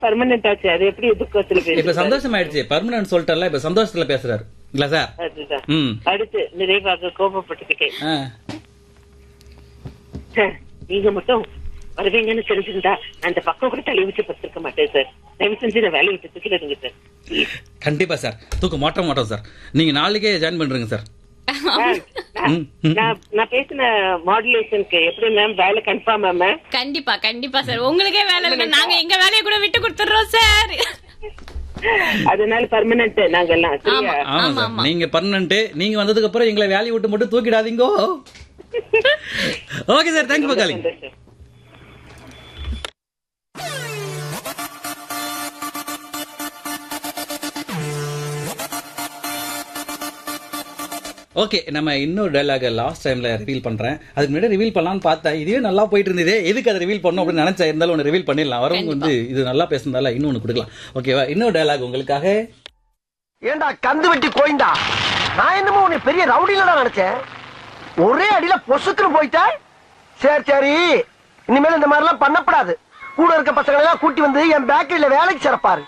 Permanent ஆச்சு அது எப்படி துக்கத்துல இப்ப பேசுறாரு சந்தோஷம் ஆயிடுச்சு பர்மனன்ட் சொல்லிட்டல இப்ப சந்தோஷத்துல பேசுறாரு இல்ல சார் அதுதான் ம் அடுத்து நிறைவாக கோபப்பட்டுக்கிட்டேன் ஆ. சார் நீங்க மட்டும் வருவீங்கன்னு தெரிஞ்சிருந்தா அந்த பக்கம் கூட தள்ளி வச்சு பத்திருக்க மாட்டேன் சார் தயவு செஞ்சு இந்த வேலையை விட்டு தூக்கிடுங்க சார் Please. கண்டிப்பா சார் தூக்க மாட்டோம் மாட்டோம் சார் நீங்க நாளைக்கே ஜாயின் பண்றீங்க சார் Ma'am, நான்- ம், ம். நான் நான் பேசின மாடுலேஷனுக்கு எப்படி மேம் வேலை கன்ஃபார்மா மேம் கண்டிப்பா கண்டிப்பா சார் உங்களுக்கே வேலை இல்ல நாங்க எங்க வேலையை கூட விட்டு கொடுத்துறோம் சார் அதனால பர்மனன்ட் நாங்க எல்லாம் சரியா ஆமா ஆமா, சார் ஆமா. நீங்க பர்மனன்ட் நீங்க வந்ததுக்கு அப்புறம் எங்களை வேலையை விட்டு மட்டும் தூக்கிடாதீங்கோ okay sir thank you for calling சந்தோஷம். ஓகே நம்ம இன்னொரு டைலாக் லாஸ்ட் டைம்ல ரிவீல் பண்றேன் அதுக்கு முன்னாடி ரிவீல் பண்ணலாம்னு பார்த்தேன் இதுவே நல்லா போயிட்டு இருந்ததே எதுக்கு அதை ரிவீல் பண்ணணும் அப்படின்னு நினைச்சா இருந்தாலும் ஒன்று ரிவீல் பண்ணிடலாம் வரவங்க வந்து இது நல்லா பேசுனதால இன்னொன்னு கொடுக்கலாம் ஓகேவா இன்னொரு டைலாக் உங்களுக்காக ஏண்டா கந்து வெட்டி கோயிண்டா நான் என்னமோ உன்னை பெரிய ரவுடியில நினைச்சேன் ஒரே அடியில பொசுக்குன்னு போயிட்ட சரி சரி இனிமேல் இந்த மாதிரி எல்லாம் பண்ணப்படாது கூட இருக்க பசங்களை எல்லாம் கூட்டி வந்து என் பேக்கரியில வேலைக்கு சிறப்பாரு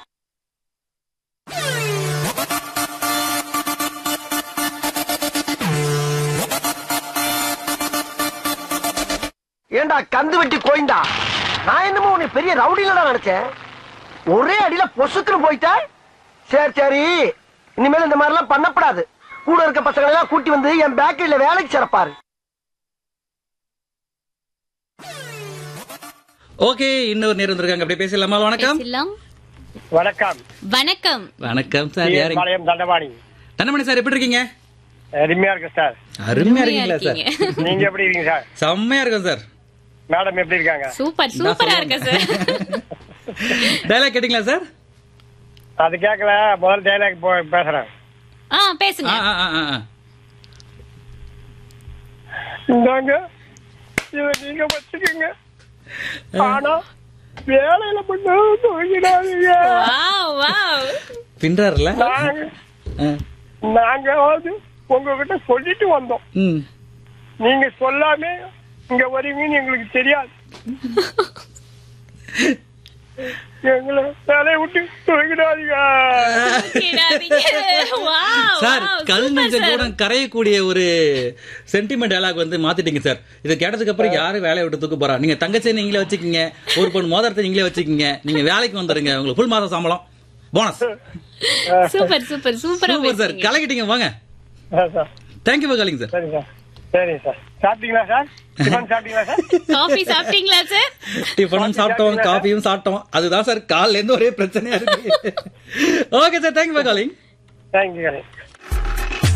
ஏண்டா கந்து வெட்டி கோயிண்டா நான் என்னமோ உன்னை பெரிய ரவுடியில நினைச்சேன் ஒரே அடியில பொசுக்குன்னு போயிட்ட சரி சரி இனிமேல் இந்த மாதிரி எல்லாம் பண்ணப்படாது கூட இருக்க பசங்களை எல்லாம் கூட்டி வந்து என் பேக்கரியில வேலைக்கு சிறப்பாரு ஓகே இன்னொரு நேரம் வந்திருக்காங்க அப்படியே பேசலாமா வணக்கம் பேசலாம் வணக்கம் வணக்கம் வணக்கம் சார் யாரு பாளையம் தண்டபாணி தண்டமணி சார் எப்படி இருக்கீங்க அருமையா இருக்கு சார் அருமையா இருக்கீங்களா சார் இருக்கீங்க. நீங்க எப்படி இருக்கீங்க சார் செம்மையா இருக்கும் சார் மேடம் எப்படி இருக்காங்க சூப்பர் சூப்பரா இருக்கு சார் டைலாக் கேட்டீங்களா சார் அது கேட்கல முதல் டைலாக் பேசுறேன் ஆ பேசுங்க ஆ, ஆ, ஆ, ஆ. இந்தாங்க இத நீங்க வச்சுக்கோங்க ஆனா வேலையில மட்டும் தூங்கிடாதீங்க வாவ் வாவ் பின்றாருல நாங்க ஆ. நாங்க வந்து உங்ககிட்ட சொல்லிட்டு வந்தோம் ம் நீங்க சொல்லாம இங்க வருவீங்கன்னு எங்களுக்கு தெரியாது எங்களை வேலையை விட்டு தூங்கிடாதீங்க கிடாதீங்க. வாவ் சார் வாவ், கல் சூப்பர் நெஞ்சம் சார். கூட கரையக்கூடிய ஒரு சென்டிமெண்ட் டயலாக் வந்து மாத்திட்டீங்க சார் இது கேட்டதுக்கு அப்புறம் யாரும் வேலையை விட்டு தூக்க போறா நீங்க தங்கச்சி நீங்களே வச்சுக்கீங்க ஒரு பொண்ணு மோதிரத்தை நீங்களே வச்சுக்கீங்க நீங்க வேலைக்கு வந்துருங்க உங்களுக்கு ஃபுல் மாதம் சம்பளம் போனஸ் சூப்பர் சூப்பர் சூப்பரா சூப்பர் சார் பேசுறீங்க கலக்கிட்டீங்க வாங்க sir thank you for calling sir சரி சார் சரி சார் சாப்பிட்டீங்களா சார் டிஃபன் சாப்பிட்டீங்களா சார் காஃபி சாப்பிட்டீங்களா சார் டிஃபனும் சாப்பிட்டோம் காஃபியும் சாப்பிட்டோம் அதுதான் சார் காலைல இருந்து ஒரே பிரச்சனையா இருக்கு okay sir thank you for calling thank you